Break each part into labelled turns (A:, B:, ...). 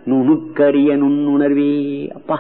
A: நுணுக்கரிய நுண்ணுணர்வே அப்பா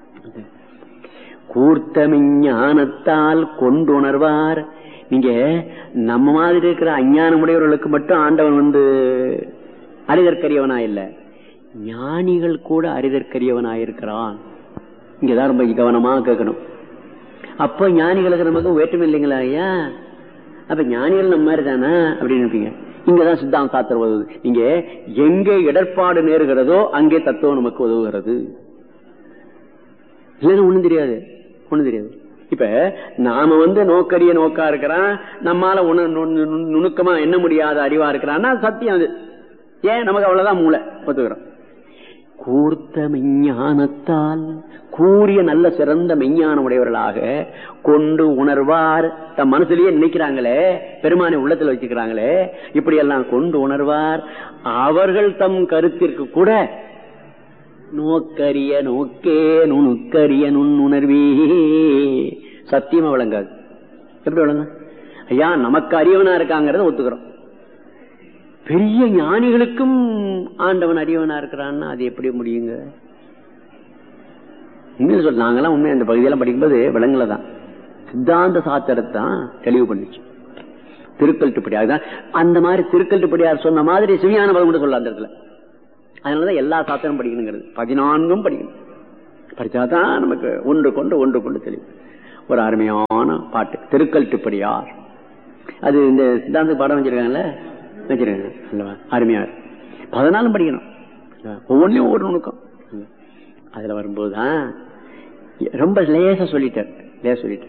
A: கூர்த்தமெஞ்ஞானத்தால் கொண்டுணர்வார் நீங்க நம்ம மாதிரி இருக்கிற அஞ்ஞானமுடையவர்களுக்கு மட்டும் ஆண்டவன் வந்து அறிதற்கரியவனா இல்ல ஞானிகள் கூட அறிதற்கரியவனாயிருக்கிறான் இங்கதான் ரொம்ப கவனமா கேட்கணும் அப்ப ஞானிகளுக்கு நமக்கு வேற்றுமை இல்லைங்களா ஐயா அப்ப ஞானிகள் நம்ம மாதிரி தானே அப்படின்னு நினைப்பீங்க இங்கதான் சித்தாந்த சாத்திரம் உதவுது நீங்க எங்கே இடர்பாடு நேருகிறதோ அங்கே தத்துவம் நமக்கு உதவுகிறது இல்லைன்னு ஒண்ணும் தெரியாது ஒண்ணும் தெரியாது இப்ப நாம வந்து நோக்கரிய நோக்கா இருக்கிறான் நம்மால உண- நு- நு- நுணுக்கமா என்ன முடியாத அறிவா இருக்கிறான்னா சத்தியம் அது ஏன் நமக்கு அவ்வளவுதான் மூளை ஒத்துக்கிறோம் கூர்த்த மெஞ்ஞானத்தால் கூறிய நல்ல சிறந்த மெஞ்ஞான உடையவர்களாக கொண்டு உணர்வார் தம் மனசுலயே நினைக்கிறாங்களே பெருமானை உள்ளத்துல வச்சுக்கிறாங்களே இப்படி எல்லாம் கொண்டு உணர்வார் அவர்கள் தம் கருத்திற்கு கூட நோக்கரிய நோக்கே நுணுக்கரிய நுண்ணுணர்வே சத்தியமா விளங்காது எப்படி விளங்க ஐயா நமக்கு அறியவனா இருக்காங்கிறத ஒத்துக்கிறோம் பெரிய ஞானிகளுக்கும் ஆண்டவன் அறியவனா இருக்கிறான்னா அது எப்படி முடியுங்க உண்மையில சொல்ல நாங்கெல்லாம் உண்மை அந்த பகுதியெல்லாம் படிக்கும்போது விலங்குல தான் சித்தாந்த சாத்திரத்தை தான் தெளிவு பண்ணிச்சு திருக்கல்ட்டுப்படி அதுதான் அந்த மாதிரி திருக்கல்ட்டுப்படியார் சொன்ன மாதிரி சிவியான பலம் கூட சொல்ல அந்த இடத்துல அதனாலதான் எல்லா சாத்திரம் படிக்கணுங்கிறது பதினான்கும் படிக்கணும் படிச்சாதான் நமக்கு ஒன்று கொண்டு ஒன்று கொண்டு தெளிவு ஒரு அருமையான பாட்டு திருக்கல்ட்டுப்படியார் அது இந்த சித்தாந்த பாடம் வச்சிருக்காங்கல்ல வச்சிருக்காங்க அல்லவா அருமையா இருக்கு. பதினாலும் படிக்கணும் ஒவ்வொன்றையும் ஒவ்வொரு நுணுக்கம் அதுல வரும்போதுதான் ரொம்ப லேசா சொல்லிட்டார் லேசா சொல்லிட்டார்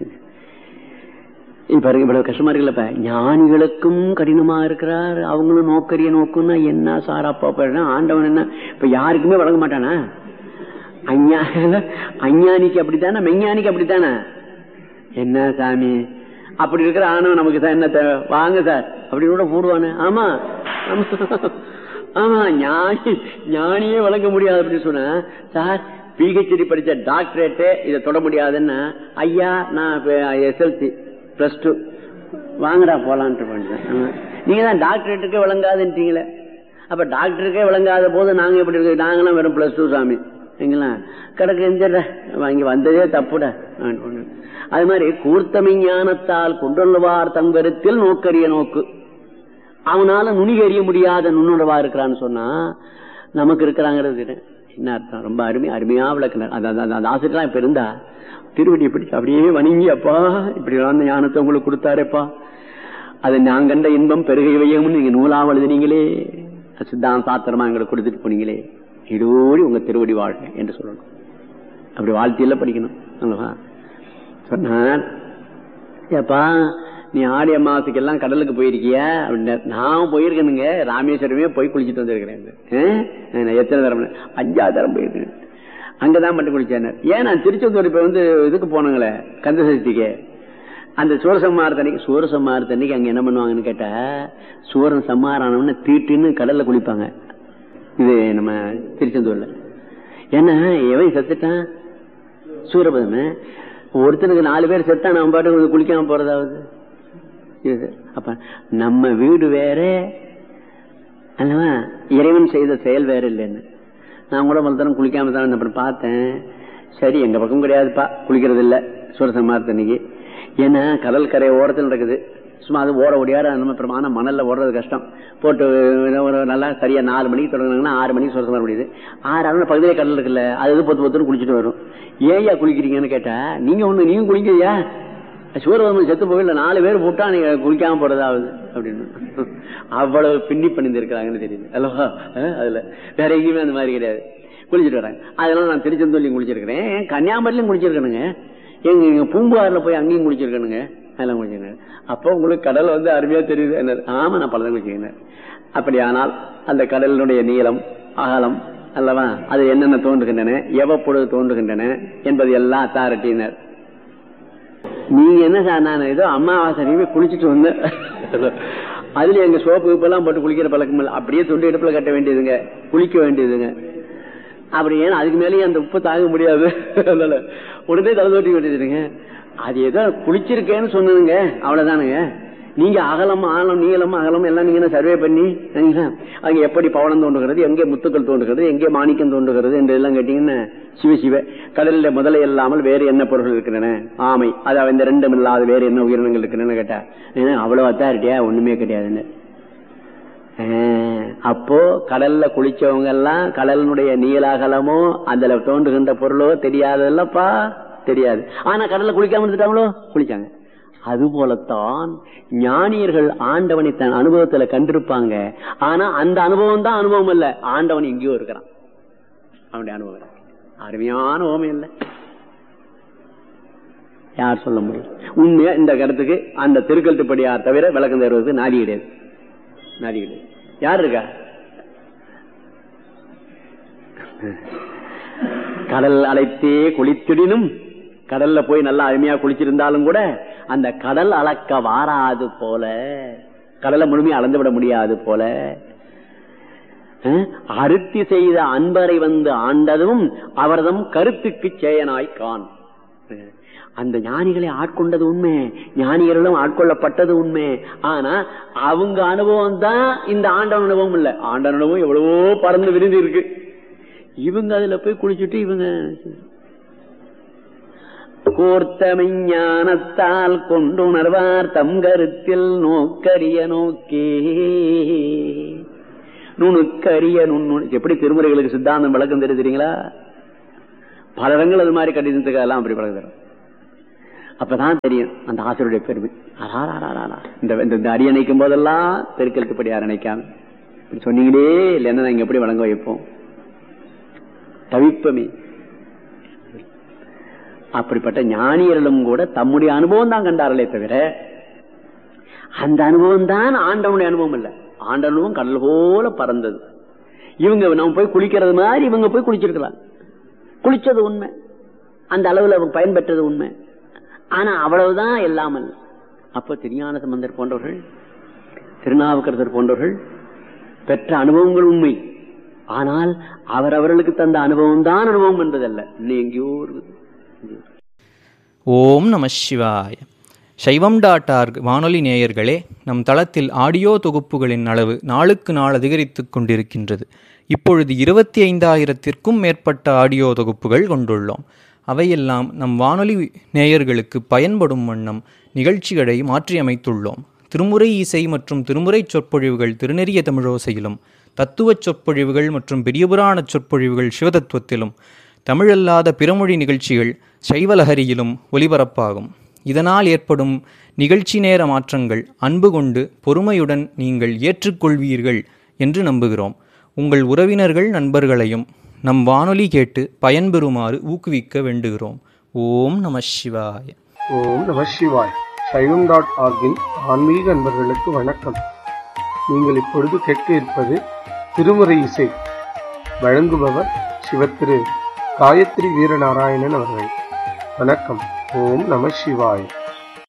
A: இப்ப இருக்கு, இவ்வளவு கஷ்டமா இருக்குல்ல இப்ப ஞானிகளுக்கும் கடினமா இருக்கிறார் அவங்களும் நோக்கரிய நோக்குன்னா என்ன சாராப்பா போயிடுனா ஆண்டவன் என்ன இப்ப யாருக்குமே வழங்க மாட்டானா அஞ்ஞா அஞ்ஞானிக்கு அப்படித்தானே மெஞ்ஞானிக்கு அப்படித்தானே என்ன சாமி அப்படி இருக்கிற ஆணவன் நமக்கு சார் என்ன தேவை வாங்க சார் அப்படி கூட போடுவானே ஆமா ஆமா. ஆமா ஞானி ஞானியே வழங்க முடியாது அப்படின்னு சொன்ன சார் பிஹெச்டி படிச்ச டாக்டரேட்டு இதை தொட முடியாதுன்னா ஐயா நான் எஸ்எல்சி பிளஸ் டூ வாங்கடா போலான்ட்டு பண்ணிட்டேன் ஆமா. நீங்க தான் டாக்டரேட்டுக்கே விளங்காதுன்றீங்களே அப்ப டாக்டருக்கே விளங்காத போது நாங்க எப்படி இருக்கு நாங்களாம் வெறும் பிளஸ் டூ சாமி சரிங்களா கிடக்கு எஞ்சிட வாங்கி வந்ததே தப்புட அது மாதிரி கூர்த்தமை ஞானத்தால் கொண்டுள்ளவார் தங்கருத்தில் நோக்கரிய நோக்கு அவனால நுனிக அறிய முடியாத நுண்ணுணர்வா இருக்கிறான்னு சொன்னா நமக்கு இருக்கிறாங்கிறது இது. என்ன அர்த்தம் ரொம்ப அருமை அருமையா விளக்குனார் அந்த அந்த- அந்த ஆசிரியர்லாம் இப்ப இருந்தா திருவடி பிடிச்சு அப்படியே வணங்கி அப்பா இப்படி அந்த ஞானத்தை உங்களுக்கு கொடுத்தாரேப்பா அது நான் கண்ட இன்பம் பெருகை வையம்னு நீங்க நூலா எழுதுனீங்களே சித்தாந்த சாத்திரமா எங்களுக்கு கொடுத்துட்டு போனீங்களே இதோடி உங்க திருவடி வாழ்க என்று சொல்லணும் அப்படி வாழ்த்தியெல்லாம் படிக்கணும் அல்லவா சொன்னார் ஏப்பா நீ ஆடி அமாவாசைக்கு எல்லாம் கடலுக்கு போயிருக்கிய அப்படின்னா நான் போயிருக்கேனுங்க ராமேஸ்வரமே போய் குளிச்சுட்டு வந்திருக்கிறேன் ஆ? நான் எத்தனை தரம் அஞ்சாவது தரம் போயிருக்கேன் அங்கதான் மட்டும் குளிச்சேன் ஏன் நான் திருச்செந்தூர் இப்ப வந்து இதுக்கு போனாங்களே கந்த சஷ்டிக்கு அந்த சூரசம்மாரத்தன்னைக்கு சூரசம்மாரத்தன்னைக்கு அங்க என்ன பண்ணுவாங்கன்னு கேட்டா சூரன் சம்மாரானவன்னு தீட்டுன்னு கடல்ல குளிப்பாங்க இது நம்ம திருச்செந்தூர்ல ஏன்னா எவன் செத்துட்டான் சூரபதம ஒருத்தனுக்கு நாலு பேர் செத்தா நம்ம பாட்டுக்கு குளிக்காம போறதாவது இது. அப்ப நம்ம வீடு வேற அல்லவா இறைவன் செய்த செயல் வேற இல்லைன்னு நான் கூட மொத்தம் குளிக்காம தான் அப்புறம் பார்த்தேன் சரி எங்க பக்கம் கிடையாதுப்பா குளிக்கிறது இல்ல சூரசம்மாரத்தன்னைக்கு ஏன்னா கடல் கரை ஓரத்தில் இருக்குது சும்மா அது ஓட ஓடியார நம்ம பிரமான மணல்ல ஓடுறது கஷ்டம் போட்டு ஒரு நல்லா சரியா நாலு மணிக்கு தொடங்கினாங்கன்னா ஆறு மணிக்கு சுரசமா முடியுது ஆறு ஆறு பகுதியிலே கடல் இருக்குல்ல அது இது பொத்து பொத்துன்னு குளிச்சுட்டு வரும் ஏன்யா குளிக்கிறீங்கன்னு கேட்டா நீங்க ஒண்ணு நீங்க குளிக்கலையா சூரபதமன் செத்து போகல நாலு பேர் போட்டா நீங்க குளிக்காம போறதாவது அப்படின்னு அவ்வளவு பின்னி பண்ணிருக்கிறாங்கன்னு தெரியுது அல்லவா அஹ் அதுல வேற எங்கேயுமே அந்த மாதிரி கிடையாது குளிச்சுட்டு வராங்க அதனால நான் திருச்செந்தூர்லையும் குளிச்சிருக்கிறேன் கன்னியாகுமரியிலும் குளிச்சிருக்கணுங்க எங்க எங்க பூம்புகார்ல போய் அங்கேயும் குளிச்சிருக்கணுங்க அதெல்லாம் குளிச்சிருக்கேன் அப்போ உங்களுக்கு கடல் வந்து அருமையா தெரியுது என்ன ஆமா நான் பலதான் குளிச்சிருக்கேன் அப்படியானால் அந்த கடலினுடைய நீளம் அகலம் அல்லவா அது என்னென்ன தோன்றுகின்றன எவ்வப்பொழுது தோன்றுகின்றன என்பது எல்லாம் அத்தாரிட்டினர் நீங்க என்ன சார் நான் ஏதோ அம்மாவாசை குளிச்சுட்டு வந்தேன் அதுல எங்க சோப்பு இப்பெல்லாம் போட்டு குளிக்கிற பழக்கம் இல்லை அப்படியே துண்டு இடுப்புல கட்ட வேண்டியதுங்க குளிக்க வேண்டியதுங்க அப்படி ஏன்னா அதுக்கு மேலேயே அந்த உப்பு தாங்க முடியாது அதனால உடனே தலை தோட்டி வேண்டியதுங்க அது ஏதோ குளிச்சிருக்கேன்னு சொன்னதுங்க அவ்வளவுதானுங்க நீங்க அகலம் ஆழம் நீளம் அகலம் எல்லாம் நீங்க சர்வே பண்ணி சரிங்களா? அங்க எப்படி பவளம் தோன்றுகிறது எங்கே முத்துக்கள் தோன்றுகிறது எங்கே மாணிக்கம் தோன்றுகிறது என்று எல்லாம் கேட்டீங்கன்னா சிவ சிவ கடல்ல முதலை இல்லாமல் வேறு என்ன பொருள்கள் இருக்கின்றன ஆமை அது இந்த ரெண்டும் இல்லாத வேறு என்ன உயிரினங்கள் இருக்கின்றன கேட்டா ஏன்னா, அவ்வளவு அத்தாரிட்டியா ஒண்ணுமே கிடையாதுன்னு ஆஹ், அப்போ கடல்ல குளிச்சவங்க எல்லாம் கடலினுடைய நீலாகலமோ அதுல தோன்றுகின்ற பொருளோ தெரியாதல்லப்பா தெரியாது ஆனா கடல்ல குளிக்காம இருந்துட்டாங்களோ குளிச்சாங்க அது போலத்தான் ஞானியர்கள் ஆண்டவனை தன் அனுபவத்துல கண்டிருப்பாங்க ஆனா அந்த அனுபவம் தான் அனுபவம் இல்ல ஆண்டவன் எங்கேயோ இருக்கிறான் அவனுடைய அனுபவம் இருக்கு. அருமையான ஓமை இல்லை யார் சொல்ல முடியும் உண்மையா இந்த கருத்துக்கு அந்த திருக்கல்ட்டுப்படியார் தவிர விளக்கம் தருவதற்கு நாதி கிடையாது நாதி கிடையாது யார் இருக்கா கடல் அழைத்தே குளித்திடினும் கடல்ல போய் நல்லா அருமையா குளிச்சிருந்தாலும் கூட அந்த கடல் அளக்க வாராது போல கடலை முழுமையா அளந்து விட முடியாது போல அஹ், அருத்தி செய்த அன்பரை வந்து ஆண்டதும் அவர்தம் கருத்துக்கு சேயனாய் கான் அந்த ஞானிகளை ஆட்கொண்டது உண்மை ஞானிகளும் ஆட்கொள்ளப்பட்டது உண்மை ஆனா அவங்க அனுபவம் தான் இந்த ஆண்டவன் அனுபவம் இல்ல ஆண்டவன் அனுபவம் எவ்வளவோ பறந்து விரிந்து இருக்கு இவங்க அதுல போய் குளிச்சுட்டு இவங்க கோர்த்தமை ஞானத்தால் கொண்டுணர்வார் தம் கருத்தில் நோக்கரிய நோக்கே நுணுக்கரிய நுண்ணு எப்படி திருமுறைகளுக்கு சித்தாந்தம் விளக்கம் தெரியுதுங்களா பல இடங்கள் அது மாதிரி கடிதத்துக்கு எல்லாம் அப்படி விளக்கம் தரும் அப்பதான் தெரியும் அந்த ஆசிரியருடைய பெருமை அடாடாடாடா. இந்த இந்த- இந்த அடி அணைக்கும் போதெல்லாம் பெருக்கெழுத்துப்படி யார் அணைக்காம இப்படி சொன்னீங்களே இல்லைன்னா நாங்க எப்படி வழங்க வைப்போம் தவிப்பமே அப்படிப்பட்ட ஞானியர்களும் கூட தம்முடைய அனுபவம் தான் கண்டார்களே தவிர அந்த அனுபவம் தான் ஆண்டவனுடைய அனுபவம் இல்ல ஆண்ட அனுபவம் கடல் போல பறந்தது இவங்க நம்ம போய் குளிக்கிறது மாதிரி இவங்க போய் குளிச்சிருக்கலாம் குளிச்சது உண்மை அந்த அளவுல அவங்க பயன்பெற்றது உண்மை ஆனா அவ்வளவுதான் இல்லாமல் அப்ப திருஞான சம்பந்தர் போன்றவர்கள் திருநாவுக்கரசர் போன்றவர்கள் பெற்ற அனுபவங்கள் உண்மை ஆனால் அவர் அவர்களுக்கு தந்த அனுபவம் தான் அனுபவம் என்பதல்ல இன்னும் எங்கேயோ இருக்குது
B: ஓம் நம சிவாய சைவம் டாட் ஆர்க் வானொலி நேயர்களே நம் தளத்தில் ஆடியோ தொகுப்புகளின் அளவு நாளுக்கு நாள் அதிகரித்து கொண்டிருக்கின்றது இப்பொழுது இருபத்தி ஐந்தாயிரத்திற்கும் மேற்பட்ட ஆடியோ தொகுப்புகள் கொண்டுள்ளோம் அவையெல்லாம் நம் வானொலி நேயர்களுக்கு பயன்படும் வண்ணம் நிகழ்ச்சிகளை மாற்றியமைத்துள்ளோம் திருமுறை இசை மற்றும் திருமுறை சொற்பொழிவுகள் திருநெறிய தமிழோசையிலும் தத்துவச் சொற்பொழிவுகள் மற்றும் பெரியபுராண சொற்பொழிவுகள் சிவதத்துவத்திலும் தமிழல்லாத பிறமொழி நிகழ்ச்சிகள் சைவலஹரியிலும் ஒலிபரப்பாகும் இதனால் ஏற்படும் நிகழ்ச்சி நேர மாற்றங்கள் அன்பு கொண்டு பொறுமையுடன் நீங்கள் ஏற்றுக்கொள்வீர்கள் என்று நம்புகிறோம் உங்கள் உறவினர்கள் நண்பர்களையும் நம் வானொலி கேட்டு பயன்பெறுமாறு ஊக்குவிக்க வேண்டுகிறோம் ஓம் நம சிவாய
C: ஓம் நம சிவாய் சைவம் டாட் ஆர்கின் ஆன்மீக அன்பர்களுக்கு வணக்கம் நீங்கள் இப்பொழுது கேட்க இருப்பது திருமுறை இசை வழங்குபவர் சிவத்திரு காயத்ரி வீரநாராயணன் அவர்கள் வணக்கம் ஓம் நம சிவாய்